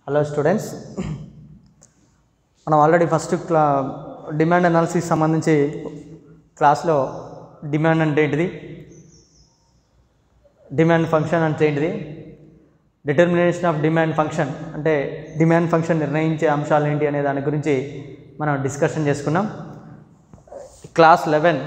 hello students మనం already first క్లా demand analysis సంబంధించి క్లాస్లో డిమాండ్ అంటే ఏంటిది డిమాండ్ ఫంక్షన్ అంటే ఏంటిది డిటర్మినేషన్ ఆఫ్ డిమాండ్ ఫంక్షన్ అంటే డిమాండ్ ఫంక్షన్ నిర్ణయించే అంశాలు ఏంటి అనే దాని గురించి మనం డిస్కషన్ చేసుకున్నాం క్లాస్ లెవెన్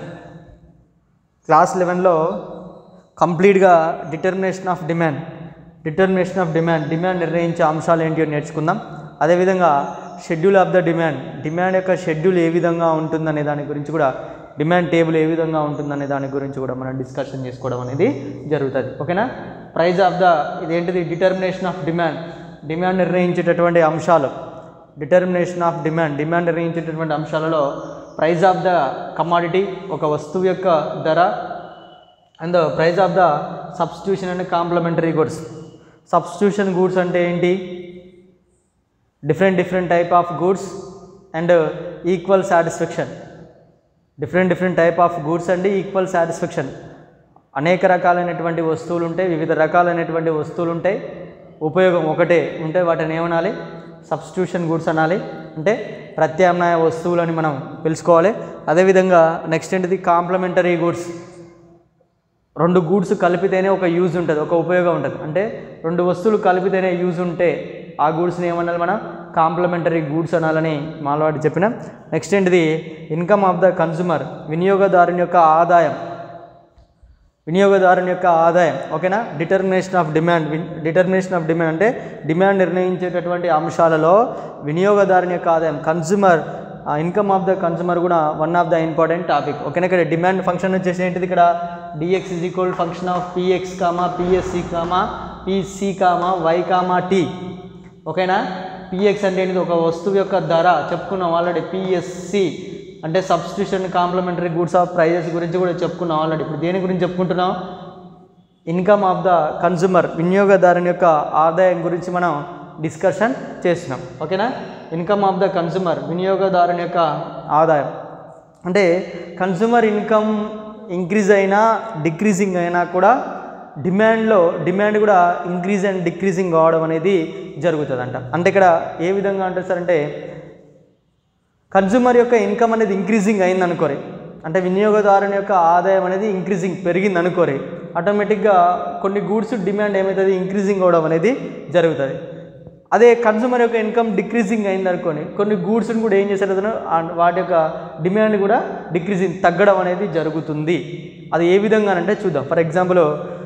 క్లాస్ లెవెన్లో కంప్లీట్గా determination of demand determination of demand demand నిర్ణయించే అంశాలు ఏంటి అని నేర్చుకుందాం అదేవిధంగా schedule of the demand demand యొక్క షెడ్యూల్ ఏ విధంగా ఉంటుందనే దాని గురించి కూడా డిమాండ్ టేబుల్ ఏ విధంగా ఉంటుందనే దాని గురించి కూడా మనం డిస్కషన్ చేసుకోవడం అనేది జరుగుతుంది ఓకేనా ప్రైజ్ ఆఫ్ ద ఇదేంటిది డిటర్మినేషన్ ఆఫ్ డిమాండ్ డిమాండ్ నిర్ణయించేటటువంటి అంశాలు డిటర్మినేషన్ ఆఫ్ డిమాండ్ డిమాండ్ నిర్ణయించేటటువంటి అంశాలలో ప్రైజ్ ఆఫ్ ద కమాడిటీ ఒక వస్తువు యొక్క ధర and the price of the substitution and complementary goods substitution goods అంటే ఏంటి different different type of goods and equal satisfaction different different type of goods and equal satisfaction అనేక రకాలైనటువంటి వస్తువులు ఉంటాయి వివిధ రకాలైనటువంటి వస్తువులు ఉంటాయి ఉపయోగం ఒకటే ఉంటే వాటిని ఏమనాలి సబ్స్టిట్యూషన్ గూడ్స్ అనాలి అంటే ప్రత్యామ్నాయ వస్తువులని మనం తెలుసుకోవాలి అదేవిధంగా నెక్స్ట్ ఏంటిది కాంప్లిమెంటరీ గూడ్స్ రెండు గూడ్స్ కలిపితేనే ఒక యూజ్ ఉంటుంది ఒక ఉపయోగం ఉంటుంది అంటే రెండు వస్తువులు కలిపితేనే యూజ్ ఉంటే ఆ గూడ్స్ని ఏమనాలి మనం కాంప్లిమెంటరీ గూడ్స్ అనాలని మాలవాడి చెప్పిన నెక్స్ట్ ఏంటిది ఇన్కమ్ ఆఫ్ ద కన్జ్యూమర్ వినియోగదారుని యొక్క ఆదాయం వినియోగదారుని యొక్క ఆదాయం ఓకేనా determination of demand determination of demand అంటే డిమాండ్ నిర్ణయించేటటువంటి అంశాలలో వినియోగదారుని యొక్క ఆదాయం consumer income of the consumer కూడా one of the important topic ఓకేనా ఇక్కడ డిమాండ్ ఫంక్షన్ వచ్చేసి ఏంటిది ఇక్కడ DX is equal function of px comma PSC comma PC comma why comma T ఓకేనా పిఎక్స్ అంటే ఏంటిది ఒక వస్తువు యొక్క ధర చెప్పుకున్నాం ఆల్రెడీ పిఎస్సి అంటే substitution complementary goods of prices గురించి కూడా చెప్పుకున్నాం ఆల్రెడీ ఇప్పుడు దేని గురించి చెప్పుకుంటున్నాం ఇన్కమ్ ఆఫ్ ద కన్జ్యూమర్ వినియోగదారుని యొక్క ఆదాయం గురించి మనం డిస్కషన్ చేస్తున్నాం ఓకేనా ఇన్కమ్ ఆఫ్ ద కన్జ్యూమర్ వినియోగదారుని యొక్క ఆదాయం అంటే కన్జ్యూమర్ ఇన్కమ్ ఇంక్రీజ్ అయినా డిక్రీజింగ్ అయినా కూడా డిమాండ్లో డిమాండ్ కూడా ఇంక్రీజ్ అండ్ డిక్రీజింగ్ కావడం అనేది జరుగుతుందంట అంటే ఇక్కడ ఏ విధంగా అంటే సార్ అంటే కన్జ్యూమర్ యొక్క ఇన్కమ్ అనేది ఇంక్రీజింగ్ అయింది అనుకోరి అంటే వినియోగదారుని యొక్క ఆదాయం అనేది ఇంక్రీజింగ్ పెరిగింది అనుకోరి ఆటోమేటిక్గా కొన్ని గూడ్స్ డిమాండ్ ఏమవుతుంది ఇంక్రీజింగ్ అవడం అనేది జరుగుతుంది అదే కన్జ్యూమర్ యొక్క ఇన్కమ్ డిక్రీజింగ్ అయింది అనుకోని కొన్ని గూడ్స్ని కూడా ఏం చేశారు అతను ఆ- వాటి యొక్క డిమాండ్ కూడా డిక్రీజింగ్ తగ్గడం అనేది జరుగుతుంది అది ఏ విధంగానంటే చూద్దాం ఫర్ ఎగ్జాంపుల్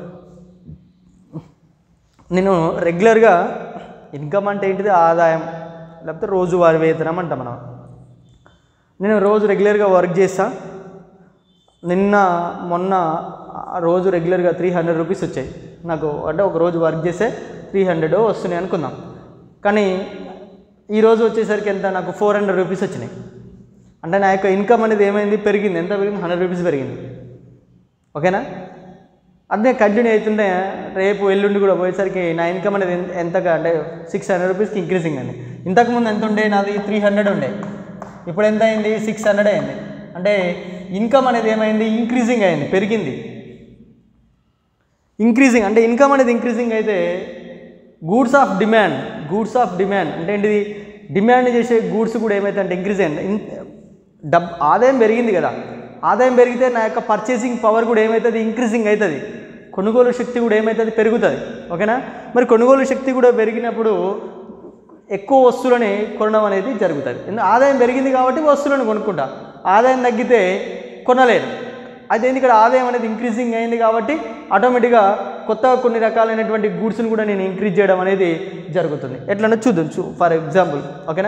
నేను రెగ్యులర్గా ఇన్కమ్ అంటే ఏంటిది ఆదాయం లేకపోతే రోజువారీ వేతనం అంటాం మనం నేను రోజు రెగ్యులర్గా వర్క్ చేస్తా నిన్న మొన్న ఆ రోజు రెగ్యులర్గా త్రీ హండ్రెడ్ రూపీస్ వచ్చాయి నాకు అంటే ఒక రోజు వర్క్ చేస్తే త్రీ హండ్రెడ్ వస్తున్నాయి అనుకుందాం కానీ ఈరోజు వచ్చేసరికి ఎంత నాకు ఫోర్ హండ్రెడ్ రూపీస్ వచ్చినాయి అంటే నా యొక్క ఇన్కమ్ అనేది ఏమైంది పెరిగింది ఎంత పెరిగింది హండ్రెడ్ రూపీస్ పెరిగింది ఓకేనా అదే కంటిన్యూ అవుతుంటే రేపు ఎల్లుండి కూడా పోయేసరికి నా ఇన్కమ్ అనేది ఎంత- ఎంతగా అంటే సిక్స్ హండ్రెడ్ రూపీస్కి ఇంక్రీజింగ్ అండి ఇంతకుముందు ఎంత ఉండే నాది త్రీ హండ్రెడ్ ఉండే ఇప్పుడు ఎంత అయింది సిక్స్ హండ్రెడ్ అయింది అంటే ఇన్కమ్ అనేది ఏమైంది ఇంక్రీజింగ్ అయింది పెరిగింది ఇంక్రీజింగ్ అంటే ఇన్కమ్ అనేది ఇంక్రీజింగ్ అయితే goods of demand goods of demand అంటే ఏంటిది డిమాండ్ చేసే గూడ్స్ కూడా ఏమైతే అంటే ఇంక్రీజ్ అయింది ఇన్- డబ్ ఆదాయం పెరిగింది కదా ఆదాయం పెరిగితే నా యొక్క పర్చేసింగ్ పవర్ కూడా ఏమవుతుంది ఇంక్రీజింగ్ అవుతుంది కొనుగోలు శక్తి కూడా ఏమవుతుంది పెరుగుతుంది ఓకేనా మరి కొనుగోలు శక్తి కూడా పెరిగినప్పుడు ఎక్కువ వస్తువులని కొనడం అనేది జరుగుతుంది ఎందుకు ఆదాయం పెరిగింది కాబట్టి వస్తువులను కొనుక్కుంటా ఆదాయం తగ్గితే కొనలేరు అయితే ఏంది ఇక్కడ ఆదాయం అనేది ఇంక్రీజింగ్ అయింది కాబట్టి ఆటోమేటిక్గా కొత్త కొన్ని రకాలైనటువంటి గూడ్స్ని కూడా నేను ఇంక్రీజ్ చేయడం అనేది జరుగుతుంది ఎట్లన్నా చూద్దాం చూ ఫర్ ఎగ్జాంపుల్ ఓకేనా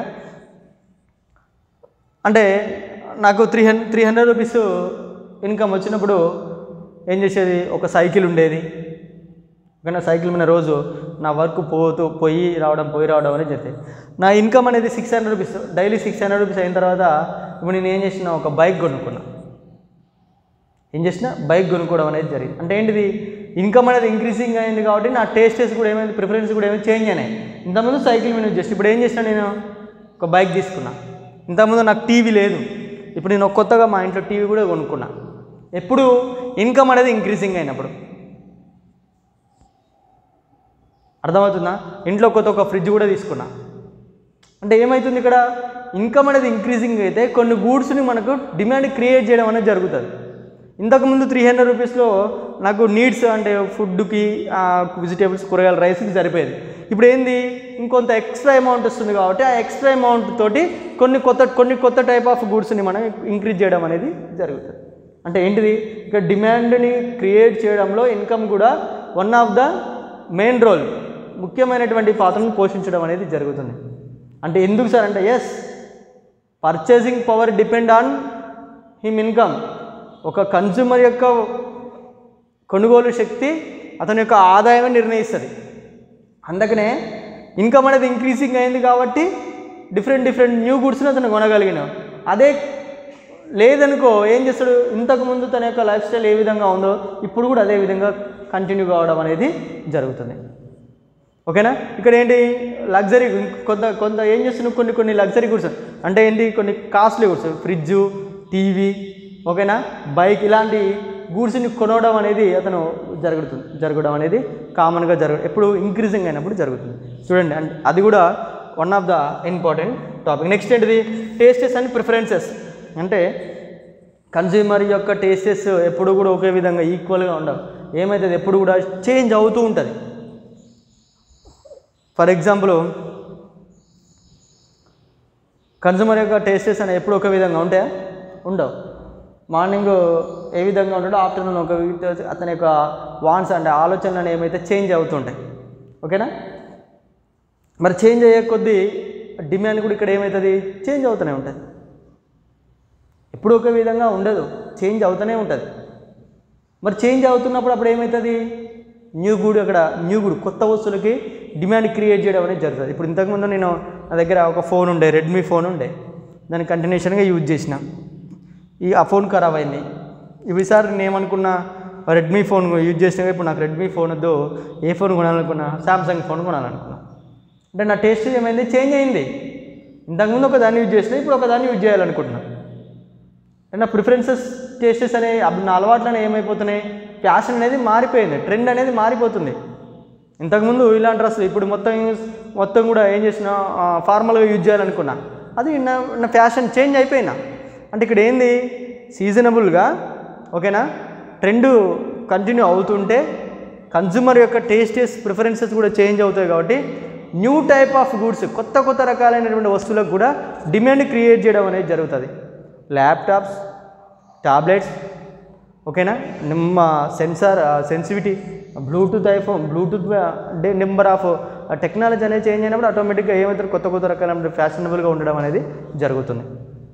అంటే నాకు three hundred three hundred rupees income వచ్చినప్పుడు ఏం చేసేది ఒక సైకిల్ ఉండేది ఓకేనా సైకిల్ మీద రోజు నా వర్క్ పోతూ పోయి రావడం పోయి రావడం అనేది జరుగుతుంది నా ఇన్కమ్ అనేది six hundred rupees daily six hundred rupees అయిన తర్వాత ఇప్పుడు నేను ఏం చేసిన ఒక బైక్ కొనుక్కున్నా ఏం చేసిన బైక్ కొనుక్కోవడం అనేది జరిగింది అంటే ఏంటిది ఇన్కమ్ అనేది ఇంక్రీజింగ్ అయింది కాబట్టి నా టేస్టెస్ కూడా ఏమైంది ప్రిఫరెన్స్ కూడా ఏమైంది చేంజ్ అయినాయి ఇంతకుముందు సైకిల్ మీద జస్ట్ ఇప్పుడు ఏం చేసిన నేను ఒక బైక్ తీసుకున్నా ఇంతకుముందు నాకు టీవీ లేదు ఇప్పుడు నేను ఒక కొత్తగా మా ఇంట్లో టీవీ కూడా కొనుక్కున్నా ఎప్పుడు ఇన్కమ్ అనేది ఇంక్రీజింగ్ అయినప్పుడు అర్థమవుతుందా ఇంట్లో కొత్త ఒక ఫ్రిడ్జ్ కూడా తీసుకున్నా అంటే ఏమవుతుంది ఇక్కడ ఇన్కమ్ అనేది ఇంక్రీజింగ్ అయితే కొన్ని గూడ్స్ని మనకు డిమాండ్ క్రియేట్ చేయడం అనేది జరుగుతుంది ఇంతకుముందు త్రీ హండ్రెడ్ రూపీస్లో నాకు నీడ్స్ అంటే ఫుడ్కి వెజిటేబుల్స్ కూరగాయలు రైస్కి సరిపోయేది ఇప్పుడు ఏంది ఇంకొంత ఎక్స్ట్రా అమౌంట్ వస్తుంది కాబట్టి ఆ ఎక్స్ట్రా అమౌంట్ తోటి కొన్ని కొత్త కొన్ని కొత్త టైప్ ఆఫ్ గూడ్స్ని మనం ఇంక్రీజ్ చేయడం అనేది జరుగుతుంది అంటే ఏంటిది ఇక్కడ డిమాండ్ని క్రియేట్ చేయడంలో ఇన్కమ్ కూడా one of the main role ముఖ్యమైనటువంటి పాత్రను పోషించడం అనేది జరుగుతుంది అంటే ఎందుకు సార్ అంటే yes purchasing power depend on him income ఒక కన్జ్యూమర్ యొక్క కొనుగోలు శక్తి అతని యొక్క ఆదాయమే నిర్ణయిస్తుంది అందుకనే ఇన్కమ్ అనేది ఇంక్రీజింగ్ అయింది కాబట్టి డిఫరెంట్ డిఫరెంట్ న్యూ గుడ్స్ని అతను కొనగలిగినాం అదే లేదనుకో ఏం చేస్తాడు ఇంతకుముందు తన యొక్క లైఫ్ స్టైల్ ఏ విధంగా ఉందో ఇప్పుడు కూడా అదే విధంగా కంటిన్యూ కావడం అనేది జరుగుతుంది ఓకేనా ఇక్కడ ఏంటి లగ్జరీ కొంత కొంత ఏం చేస్తున్నావు కొన్ని కొన్ని లగ్జరీ గుడ్స్ అంటే ఏంటి కొన్ని కాస్ట్లీ గుడ్స్ ఫ్రిడ్జ్ టీవీ ఓకేనా బైక్ ఇలాంటి గూడ్స్ని కొనడం అనేది అతను జరుగుతుంది జరగడం అనేది కామన్గా జరగ ఎప్పుడు ఇంక్రీజింగ్ అయినప్పుడు జరుగుతుంది చూడండి అంటే అది కూడా one of the important topic next ఏంటిది టేస్టెస్ అండ్ ప్రిఫరెన్సెస్ అంటే కన్జ్యూమర్ యొక్క టేస్టెస్ ఎప్పుడు కూడా ఒకే విధంగా ఈక్వల్గా ఉండవు ఏమవుతుంది ఎప్పుడు కూడా చేంజ్ అవుతూ ఉంటుంది ఫర్ ఎగ్జాంపుల్ కన్జ్యూమర్ యొక్క టేస్టెస్ అనేవి ఎప్పుడు ఒక విధంగా ఉంటాయా ఉండవు మార్నింగ్ ఏ విధంగా ఉంటాడో ఆఫ్టర్నూన్ ఒక విధంగా అతని యొక్క వాన్స్ అంటే ఆలోచనలు ఏమైతే చేంజ్ అవుతుంటాయి ఓకేనా మరి చేంజ్ అయ్యే కొద్దీ డిమాండ్ కూడా ఇక్కడ ఏమవుతుంది చేంజ్ అవుతూనే ఉంటుంది ఎప్పుడు ఒక విధంగా ఉండదు చేంజ్ అవుతూనే ఉంటుంది మరి చేంజ్ అవుతున్నప్పుడు అప్పుడు ఏమవుతుంది న్యూ గుడ్ అక్కడ న్యూ గుడ్ కొత్త వస్తువులకి డిమాండ్ క్రియేట్ చేయడం అనేది జరుగుతుంది ఇప్పుడు ఇంతకుముందు నేను నా దగ్గర ఒక ఫోన్ ఉండే రెడ్మీ ఫోన్ ఉండే దాన్ని కంటిన్యూషన్గా యూజ్ చేసిన ఈ ఆ ఫోన్ ఖరాబ్ అయింది ఈసారి నేను ఏమనుకున్నా రెడ్మీ ఫోన్ యూజ్ చేసినా ఇప్పుడు నాకు రెడ్మీ ఫోన్ వద్దు ఏ ఫోన్ కొనాలనుకున్నా సామ్సంగ్ ఫోన్ కొనాలనుకున్నా అంటే నా టేస్ట్ ఏమైంది చేంజ్ అయింది ఇంతకుముందు ఒక దాన్ని యూజ్ చేసిన ఇప్పుడు ఒక దాన్ని యూజ్ చేయాలనుకుంటున్నా అంటే నా ప్రిఫరెన్సెస్ టేస్టెస్ అనేవి అప్పుడు నా అలవాట్లు అనేవి ఏమైపోతున్నాయి ఫ్యాషన్ అనేది మారిపోయింది ట్రెండ్ అనేది మారిపోతుంది ఇంతకుముందు ఇలాంటి డ్రెస్సులు ఇప్పుడు మొత్తం మొత్తం కూడా ఏం చేసిన ఫార్మల్గా యూజ్ చేయాలనుకున్నా అది నా నా ఫ్యాషన్ చేంజ్ అయిపోయినా అంటే ఇక్కడ ఏంది సీజనబుల్గా ఓకేనా ట్రెండ్ కంటిన్యూ అవుతుంటే కన్జ్యూమర్ యొక్క టేస్టెస్ ప్రిఫరెన్సెస్ కూడా చేంజ్ అవుతాయి కాబట్టి న్యూ టైప్ ఆఫ్ గూడ్స్ కొత్త కొత్త రకాలైనటువంటి వస్తువులకు కూడా డిమాండ్ క్రియేట్ చేయడం అనేది జరుగుతుంది ల్యాప్టాప్స్ టాబ్లెట్స్ ఓకేనా నిమ్మ sensor sensitivity Bluetooth iPhone Bluetooth అంటే నెంబర్ ఆఫ్ టెక్నాలజీ అనేది చేంజ్ అయినప్పుడు ఆటోమేటిక్గా ఏమవుతారు కొత్త కొత్త రకాల ఫ్యాషనబుల్గా ఉండడం అనేది జరుగుతుంది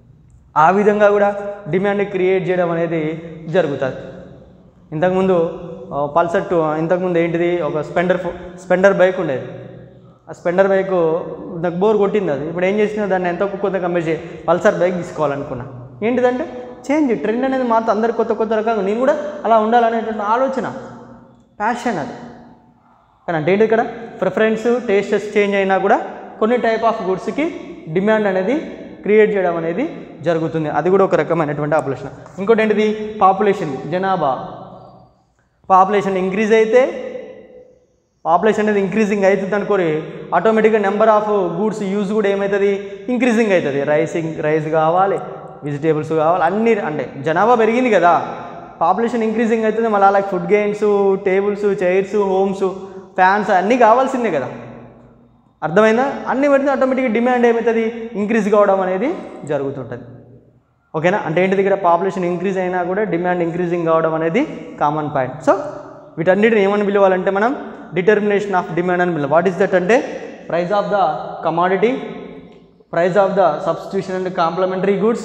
ఆ విధంగా కూడా డిమాండ్ క్రియేట్ చేయడం అనేది జరుగుతుంది ఇంతకుముందు ఆ, పల్సర్ టూ ఇంతకుముందు ఏంటిది ఒక స్పెండర్ ఫో- స్పెండర్ బైక్ ఉండేది ఆ స్పెండర్ బైక్ నాకు బోర్ కొట్టింది అది ఇప్పుడు ఏం చేసినా దాన్ని ఎంతో కొంత కంపేర్ చేసి పల్సర్ బైక్ తీసుకోవాలనుకున్నా ఏంటిదంటే చేంజ్ ట్రెండ్ అనేది మాత్రం అందరు కొత్త కొత్త రకంగా నేను కూడా అలా ఉండాలనేటువంటి ఆలోచన ప్యాషన్ అది కానీ అంటే ఏంటి ఇక్కడ ప్రిఫరెన్స్ టేస్టెస్ చేంజ్ అయినా కూడా కొన్ని టైప్ ఆఫ్ గుడ్స్కి డిమాండ్ అనేది క్రియేట్ చేయడం అనేది జరుగుతుంది అది కూడా ఒక రకమైనటువంటి ఆపరేషన్ ఇంకోటి ఏంటిది పాపులేషన్ జనాభా పాపులేషన్ ఇంక్రీజ్ అయితే పాపులేషన్ అనేది ఇంక్రీజింగ్ అవుతుంది అనుకోరి ఆటోమేటిక్గా నెంబర్ ఆఫ్ గూడ్స్ యూజ్ కూడా ఏమవుతుంది ఇంక్రీజింగ్ అవుతుంది రైసింగ్ రైస్ కావాలి వెజిటేబుల్స్ కావాలి అన్ని అంటే జనాభా పెరిగింది కదా పాపులేషన్ ఇంక్రీజింగ్ అవుతుంది మళ్ళీ అలాగే food gains tables chairs homes fans అన్నీ కావాల్సిందే కదా అర్థమైందా అన్ని పెడితే ఆటోమేటిక్గా డిమాండ్ ఏమవుతుంది ఇంక్రీజ్ కావడం అనేది జరుగుతుంటుంది ఓకేనా అంటే ఏంటిది ఇక్కడ పాపులేషన్ ఇంక్రీజ్ అయినా కూడా డిమాండ్ ఇంక్రీజింగ్ కావడం అనేది కామన్ పాయింట్ సో వీటన్నిటిని ఏమని పిలవాలంటే మనం డిటర్మినేషన్ ఆఫ్ డిమాండ్ అని పిలవాలి వాట్ ఈస్ దట్ అంటే price of the commodity price of the substitution and complementary goods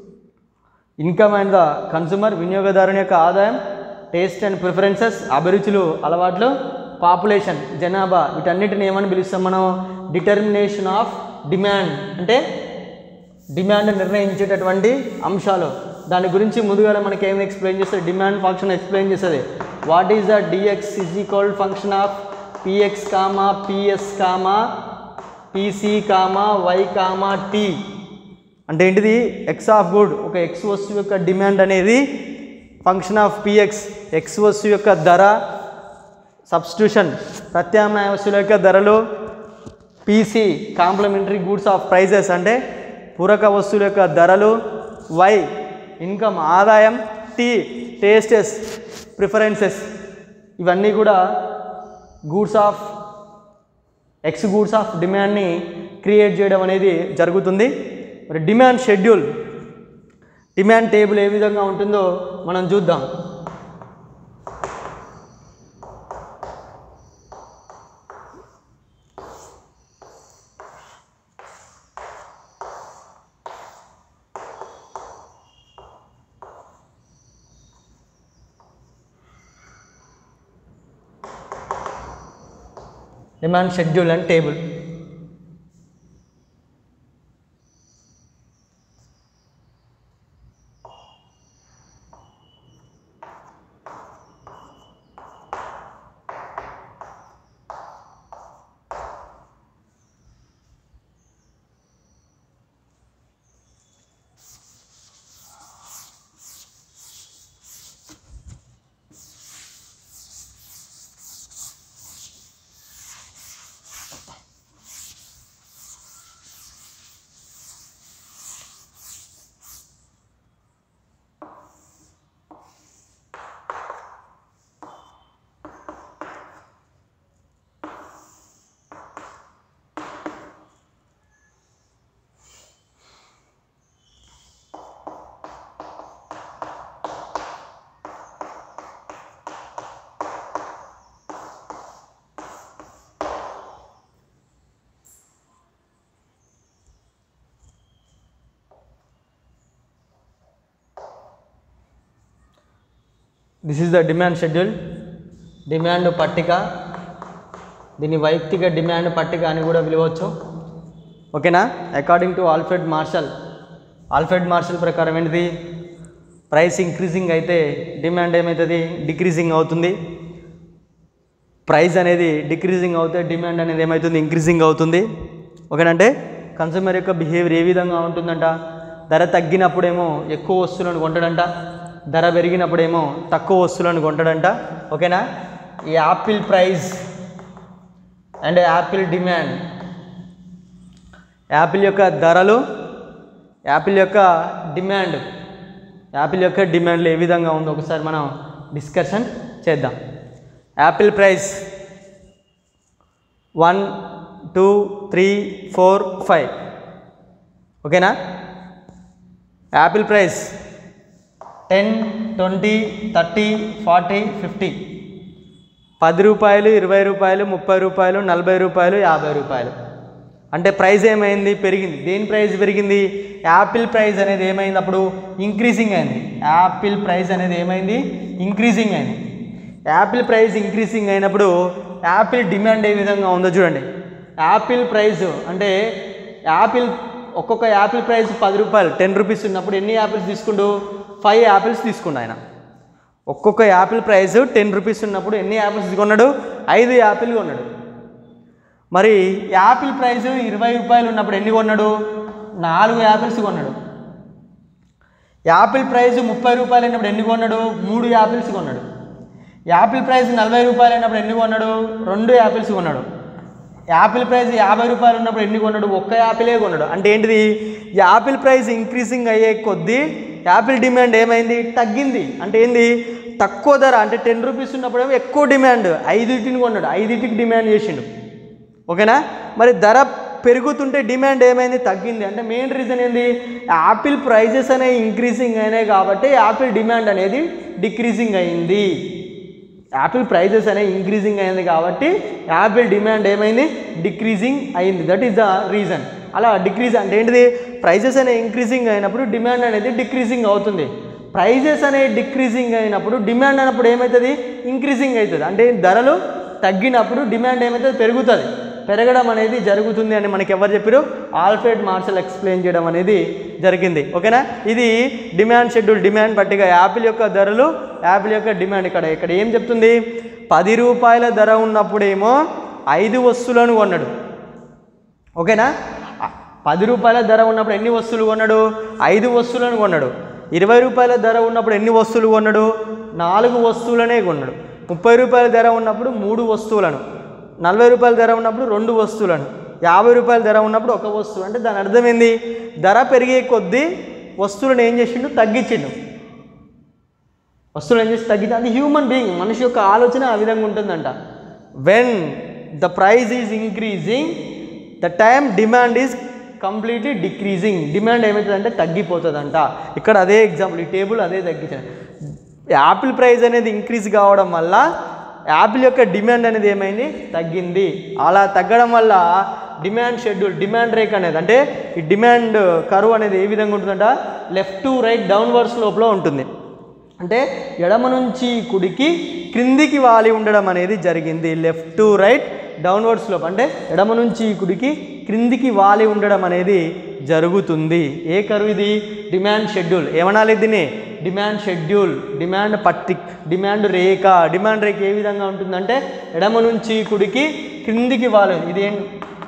income and the consumer వినియోగదారుని యొక్క ఆదాయం టేస్ట్ అండ్ ప్రిఫరెన్సెస్ అభిరుచులు అలవాట్లు పాపులేషన్ జనాభా వీటన్నిటిని ఏమని పిలుస్తాం మనం డిటర్మినేషన్ ఆఫ్ డిమాండ్ అంటే డిమాండ్ నిర్ణయించేటటువంటి అంశాలు దాని గురించి ముందుగా మనకి ఏమి ఎక్స్ప్లెయిన్ చేస్తుంది డిమాండ్ ఫంక్షన్ ఎక్స్ప్లెయిన్ చేస్తుంది what is the DX is equal function of px comma PS comma PC comma why comma tea అంటే ఏంటిది ఎక్స్ ఆఫ్ గుడ్ ఒక ఎక్స్ వస్తువు యొక్క డిమాండ్ అనేది ఫంక్షన్ ఆఫ్ పిఎక్స్ ఎక్స్ వస్తువు యొక్క ధర సబ్స్టిట్యూషన్ ప్రత్యామ్నాయ వస్తువుల యొక్క ధరలు PC complementary goods of prices అంటే పూరక వస్తువుల యొక్క ధరలు వై ఇన్కమ్ ఆదాయం టీ టేస్టెస్ ప్రిఫరెన్సెస్ ఇవన్నీ కూడా goods of X goods of డిమాండ్ని క్రియేట్ చేయడం అనేది జరుగుతుంది మరి డిమాండ్ షెడ్యూల్ డిమాండ్ టేబుల్ ఏ విధంగా ఉంటుందో మనం చూద్దాం demand schedule and table this is the demand schedule demand పట్టిక దీన్ని వైయక్తిక డిమాండ్ పట్టిక అని కూడా పిలవచ్చు ఓకేనా అకార్డింగ్ టు ఆల్ఫ్రెడ్ మార్షల్ ఆల్ఫ్రెడ్ మార్షల్ ప్రకారం ఏంటిది ప్రైస్ ఇంక్రీజింగ్ అయితే డిమాండ్ ఏమవుతుంది డిక్రీజింగ్ అవుతుంది ప్రైస్ అనేది డిక్రీజింగ్ అవుతే డిమాండ్ అనేది ఏమవుతుంది ఇంక్రీజింగ్ అవుతుంది ఓకేనంటే కన్సూమర్ యొక్క బిహేవియర్ ఏ విధంగా ఉంటుందంట ధర తగ్గినప్పుడేమో ఎక్కువ వస్తువులను కొంటాడంట ధర పెరిగినప్పుడేమో తక్కువ వస్తువులను కొంటాడంట ఓకేనా ఈ apple price and apple demand apple యొక్క ధరలు యాపిల్ యొక్క డిమాండ్ యాపిల్ యొక్క డిమాండ్లు ఏ విధంగా ఉందో ఒకసారి మనం డిస్కషన్ చేద్దాం apple price one two three four five ఓకేనా apple price ten twenty thirty forty fifty పది రూపాయలు ఇరవై రూపాయలు ముప్పై రూపాయలు నలభై రూపాయలు యాభై రూపాయలు అంటే ప్రైస్ ఏమైంది పెరిగింది దేని ప్రైస్ పెరిగింది యాపిల్ ప్రైస్ అనేది ఏమైంది అప్పుడు ఇంక్రీజింగ్ అయింది యాపిల్ ప్రైస్ అనేది ఏమైంది ఇంక్రీజింగ్ అయింది యాపిల్ ప్రైస్ ఇంక్రీజింగ్ అయినప్పుడు యాపిల్ డిమాండ్ ఏ విధంగా ఉందో చూడండి యాపిల్ ప్రైస్ అంటే యాపిల్ ఒక్కొక్క యాపిల్ ప్రైస్ పది రూపాయలు టెన్ రూపీస్ ఉన్నప్పుడు ఎన్ని యాపిల్స్ తీసుకుంటూ ఫైవ్ యాపిల్స్ తీసుకుండు ఆయన ఒక్కొక్క యాపిల్ ప్రైస్ టెన్ రూపీస్ ఉన్నప్పుడు ఎన్ని యాపిల్స్ కొన్నాడు ఐదు యాపిల్ కొన్నాడు మరి యాపిల్ ప్రైస్ ఇరవై రూపాయలు ఉన్నప్పుడు ఎన్ని కొన్నాడు నాలుగు యాపిల్స్ కొన్నాడు యాపిల్ ప్రైస్ ముప్పై రూపాయలు అయినప్పుడు ఎన్ని కొన్నాడు మూడు యాపిల్స్ కొన్నాడు యాపిల్ ప్రైస్ నలభై రూపాయలు అయినప్పుడు ఎన్ని కొన్నాడు రెండు యాపిల్స్ కొన్నాడు యాపిల్ ప్రైస్ యాభై రూపాయలు ఉన్నప్పుడు ఎన్ని కొన్నాడు ఒక్క యాపిలే కొన్నాడు అంటే ఏంటిది యాపిల్ ప్రైస్ ఇంక్రీజింగ్ అయ్యే కొద్దీ యాపిల్ డిమాండ్ ఏమైంది తగ్గింది అంటే ఏంది తక్కువ ధర అంటే టెన్ రూపీస్ ఉన్నప్పుడేమో ఎక్కువ డిమాండ్ ఐదింటిని కొన్నాడు ఐదింటికి డిమాండ్ చేసిండు ఓకేనా మరి ధర పెరుగుతుంటే డిమాండ్ ఏమైంది తగ్గింది అంటే మెయిన్ రీజన్ ఏంది యాపిల్ ప్రైజెస్ అనేవి ఇంక్రీజింగ్ అయినాయి కాబట్టి యాపిల్ డిమాండ్ అనేది డిక్రీజింగ్ అయింది యాపిల్ ప్రైజెస్ అనేవి ఇంక్రీజింగ్ అయింది కాబట్టి యాపిల్ డిమాండ్ ఏమైంది డిక్రీజింగ్ అయింది దట్ ఈస్ ద రీజన్ అలా డిక్రీజ్ అంటే ఏంటిది ప్రైజెస్ అనేవి ఇంక్రీజింగ్ అయినప్పుడు డిమాండ్ అనేది డిక్రీజింగ్ అవుతుంది ప్రైజెస్ అనేవి డిక్రీజింగ్ అయినప్పుడు డిమాండ్ అన్నప్పుడు ఏమవుతుంది ఇంక్రీజింగ్ అవుతుంది అంటే ధరలు తగ్గినప్పుడు డిమాండ్ ఏమవుతుంది పెరుగుతుంది పెరగడం అనేది జరుగుతుంది అని మనకి ఎవరు చెప్పారు ఆల్ఫ్రెడ్ మార్షల్ ఎక్స్ప్లెయిన్ చేయడం అనేది జరిగింది ఓకేనా ఇది డిమాండ్ షెడ్యూల్ డిమాండ్ పట్టిక యాపిల్ యొక్క ధరలు యాపిల్ యొక్క డిమాండ్ ఇక్కడ ఇక్కడ ఏం చెప్తుంది పది రూపాయల ధర ఉన్నప్పుడేమో ఐదు వస్తువులను కొన్నాడు ఓకేనా ఆ, పది రూపాయల ధర ఉన్నప్పుడు ఎన్ని వస్తువులు కొన్నాడు ఐదు వస్తువులను కొన్నాడు ఇరవై రూపాయల ధర ఉన్నప్పుడు ఎన్ని వస్తువులు కొన్నాడు నాలుగు వస్తువులనే కొన్నాడు ముప్పై రూపాయల ధర ఉన్నప్పుడు మూడు వస్తువులను నలభై రూపాయల ధర ఉన్నప్పుడు రెండు వస్తువులను యాభై రూపాయల ధర ఉన్నప్పుడు ఒక వస్తువు అంటే దాని అర్థం ఏంది ధర పెరిగే కొద్దీ వస్తువులను ఏం చేసిండు తగ్గించిండు వస్తువులు ఏం చేసి తగ్గించి అది హ్యూమన్ బీయింగ్ మనిషి యొక్క ఆలోచన ఆ విధంగా ఉంటుందంట when the price is increasing the time demand is completely decreasing demand ఏమవుతుందంటే తగ్గిపోతుందంట ఇక్కడ అదే ఎగ్జాంపుల్ ఈ టేబుల్ అదే తగ్గించాను యాపిల్ ప్రైస్ అనేది ఇంక్రీజ్ కావడం వల్ల యాపిల్ యొక్క డిమాండ్ అనేది ఏమైంది తగ్గింది అలా తగ్గడం వల్ల డిమాండ్ షెడ్యూల్ డిమాండ్ రేక్ అనేది అంటే ఈ డిమాండ్ కరువు అనేది ఏ విధంగా ఉంటుందంట లెఫ్ట్ టు రైట్ డౌన్వర్డ్స్ లోపల ఉంటుంది అంటే ఎడమ నుంచి కుడికి క్రిందికి వాలి ఉండడం అనేది జరిగింది left to right downward slope అంటే ఎడమ నుంచి కుడికి క్రిందికి వాలి ఉండడం అనేది జరుగుతుంది ఏ కరువు ఇది డిమాండ్ షెడ్యూల్ ఏమనాలి దీన్ని డిమాండ్ షెడ్యూల్ డిమాండ్ పట్టిక్ డిమాండ్ రేఖ డిమాండ్ రేఖ ఏ విధంగా ఉంటుందంటే ఎడమ నుంచి కుడికి క్రిందికి వాలి ఇది ఏం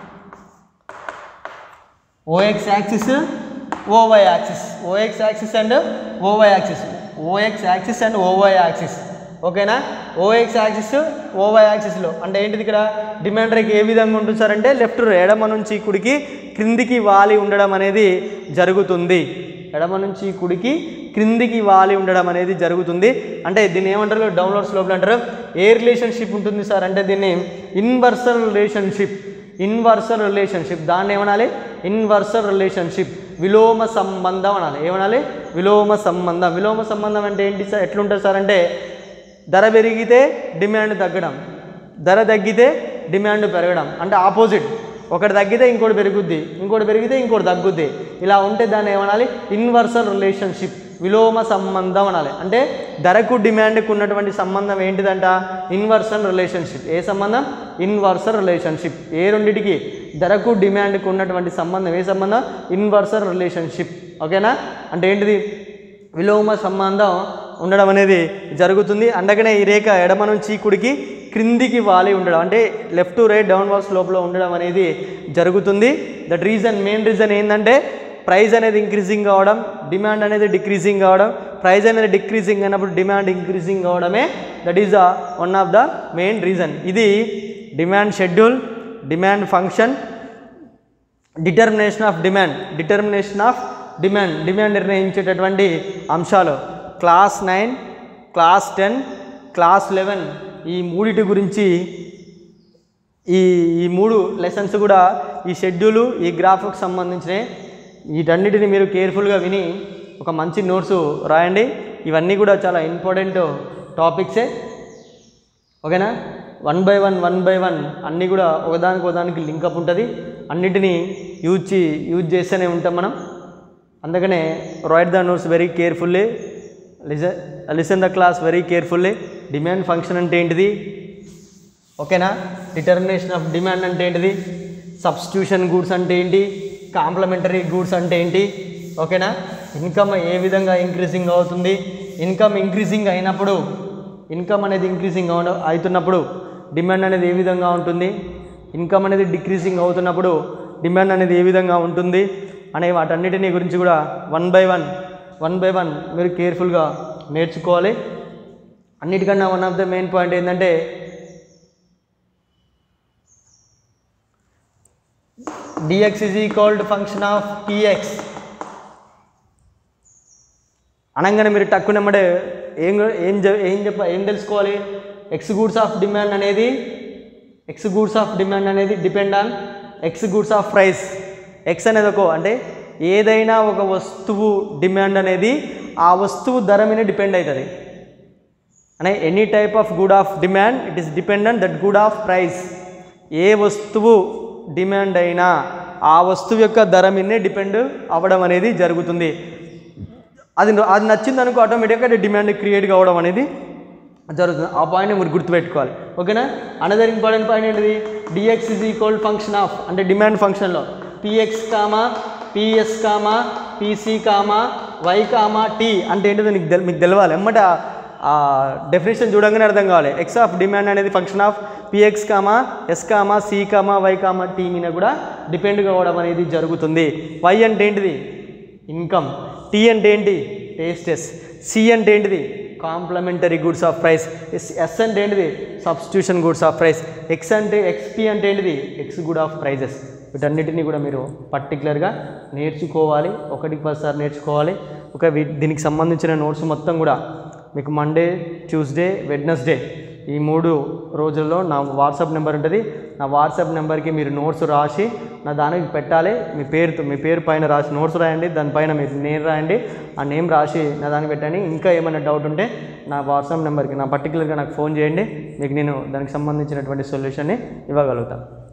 OX axis OY axis OX axis and OY axis OX axis and OY axis ఓకేనా ఓఎక్స్ యాక్సిస్ ఓవై యాక్సిస్లో అంటే ఏంటిది ఇక్కడ డిమాండ్ రేక్ ఏ విధంగా ఉంటుంది సార్ అంటే లెఫ్ట్ ఎడమ నుంచి కుడికి క్రిందికి వాలి ఉండడం అనేది జరుగుతుంది ఎడమ నుంచి కుడికి క్రిందికి వాలి ఉండడం అనేది జరుగుతుంది అంటే దీన్ని ఏమంటారు డౌన్లోడ్ స్లోప్లు అంటారు ఏ రిలేషన్షిప్ ఉంటుంది సార్ అంటే దీన్ని ఇన్వర్సల్ రిలేషన్షిప్ ఇన్వర్సల్ రిలేషన్షిప్ దాన్ని ఏమనాలి ఇన్వర్సల్ రిలేషన్షిప్ విలోమ సంబంధం అనాలి ఏమనాలి విలోమ సంబంధం విలోమ సంబంధం అంటే ఏంటి సార్ ఎట్లుంటుంది సార్ అంటే ధర పెరిగితే డిమాండ్ తగ్గడం ధర తగ్గితే డిమాండ్ పెరగడం అంటే ఆపోజిట్ ఒకటి తగ్గితే ఇంకోటి పెరుగుద్ది ఇంకోటి పెరిగితే ఇంకోటి తగ్గుద్ది ఇలా ఉంటే దాన్ని ఏమనాలి ఇన్వర్సల్ రిలేషన్షిప్ విలోమ సంబంధం అనాలి అంటే ధరకు డిమాండ్కి ఉన్నటువంటి సంబంధం ఏంటిదంట ఇన్వర్సల్ రిలేషన్షిప్ ఏ సంబంధం ఇన్వర్సల్ రిలేషన్షిప్ ఏ రెండిటికి ధరకు డిమాండ్కి ఉన్నటువంటి సంబంధం ఏ సంబంధం ఇన్వర్సల్ రిలేషన్షిప్ ఓకేనా అంటే ఏంటిది విలోమ సంబంధం ఉండడం అనేది జరుగుతుంది అందుకనే ఈ రేఖ ఎడమ నుంచి కుడికి క్రిందికి వాలి ఉండడం అంటే left to right down walls లోపల ఉండడం అనేది జరుగుతుంది దట్ రీజన్ మెయిన్ రీజన్ ఏంటంటే ప్రైస్ అనేది ఇంక్రీజింగ్ కావడం డిమాండ్ అనేది డిక్రీజింగ్ కావడం ప్రైస్ అనేది డిక్రీజింగ్ అయినప్పుడు డిమాండ్ ఇంక్రీజింగ్ కావడమే that is the one of the main reason ఇది demand schedule demand function determination of demand determination of demand demand నిర్ణయించేటటువంటి అంశాలు class nine class ten class eleven ఈ మూడిటి గురించి ఈ ఈ మూడు లెసన్స్ కూడా ఈ షెడ్యూలు ఈ గ్రాఫ్కి సంబంధించినవి వీటన్నిటిని మీరు కేర్ఫుల్గా విని ఒక మంచి నోట్స్ రాయండి ఇవన్నీ కూడా చాలా ఇంపార్టెంట్ టాపిక్సే ఓకేనా one by one one by one అన్నీ కూడా ఒకదానికి ఒకదానికి లింకప్ ఉంటుంది అన్నిటినీ యూజ్ చే యూజ్ చేస్తూనే ఉంటాం మనం అందుకనే write the notes very carefully listen listen the class very carefully demand function అంటే ఏంటిది ఓకేనా డిటర్మినేషన్ ఆఫ్ డిమాండ్ అంటే ఏంటిది సబ్స్టిట్యూషన్ గూడ్స్ అంటే ఏంటి కాంప్లిమెంటరీ గూడ్స్ అంటే ఏంటి ఓకేనా ఇన్కమ్ ఏ విధంగా ఇంక్రీజింగ్ అవుతుంది ఇన్కమ్ ఇంక్రీజింగ్ అయినప్పుడు ఇన్కమ్ అనేది ఇంక్రీజింగ్ అవ అవుతున్నప్పుడు డిమాండ్ అనేది ఏ విధంగా ఉంటుంది ఇన్కమ్ అనేది డిక్రీజింగ్ అవుతున్నప్పుడు డిమాండ్ అనేది ఏ విధంగా ఉంటుంది అనే వాటన్నిటిని గురించి కూడా one by one one by one మీరు కేర్ఫుల్గా నేర్చుకోవాలి అన్నిటికన్నా one of the main point ఏంటంటే dx is equal to function of tx అనగానే మీరు టక్కునమ్మడే ఏం ఏం చె- ఏం చెప్ప ఏం తెలుసుకోవాలి ఎక్స్ గూడ్స్ ఆఫ్ డిమాండ్ అనేది ఎక్స్ గూడ్స్ ఆఫ్ డిమాండ్ అనేది depend on x goods of price x అనేది ఒక అంటే ఏదైనా ఒక వస్తువు డిమాండ్ అనేది ఆ వస్తువు ధర మీద డిపెండ్ అవుతుంది అనే any type of good of demand it is dependent that good of price ఏ వస్తువు డిమాండ్ అయినా ఆ వస్తువు యొక్క ధర మీదనే డిపెండ్ అవ్వడం అనేది జరుగుతుంది అది అది నచ్చింది అనుకో ఆటోమేటిక్గా అది డిమాండ్ క్రియేట్ కావడం అనేది జరుగుతుంది ఆ పాయింట్ మీరు గుర్తుపెట్టుకోవాలి ఓకేనా అనదర్ ఇంపార్టెంట్ పాయింట్ ఏంటిది dx is equal function of అంటే డిమాండ్ ఫంక్షన్లో px comma PS comma PC comma why comma tea అంటే ఏంటిదో నీకు తెల్ మీకు తెలవాలి ఎమ్మట ఆ డెఫినేషన్ చూడంగానే అర్థం కావాలి ఎక్స్ ఆఫ్ డిమాండ్ అనేది function of px comma s comma c comma why comma t మీద కూడా డిపెండ్ కావడం అనేది జరుగుతుంది వై అంటే ఏంటిది ఇన్కమ్ టీ అంటే ఏంటి టేస్టెస్ సి అంటే ఏంటిది complementary goods of price s s అంటే ఏంటిది substitution goods of price x అంటే ఎక్స్పి అంటే ఏంటిది ఎక్స్ గుడ్ ఆఫ్ ప్రైజెస్ వీటన్నిటిని కూడా మీరు పర్టికులర్గా నేర్చుకోవాలి ఒకటికి పదిసారి నేర్చుకోవాలి ఒక వీ- దీనికి సంబంధించిన నోట్స్ మొత్తం కూడా మీకు మండే ట్యూస్డే వెడ్నెస్డే ఈ మూడు రోజుల్లో నా వాట్సాప్ నెంబర్ ఉంటుంది నా వాట్సాప్ నెంబర్కి మీరు నోట్స్ రాసి నా దానికి పెట్టాలి మీ పేరుతో మీ పేరు పైన రాసి నోట్స్ రాయండి దానిపైన మీరు నేమ్ రాయండి ఆ నేమ్ రాసి నా దానికి పెట్టండి ఇంకా ఏమైనా డౌట్ ఉంటే నా వాట్సాప్ నెంబర్కి నా పర్టికులర్గా నాకు ఫోన్ చేయండి మీకు నేను దానికి సంబంధించినటువంటి సొల్యూషన్ని ఇవ్వగలుగుతాను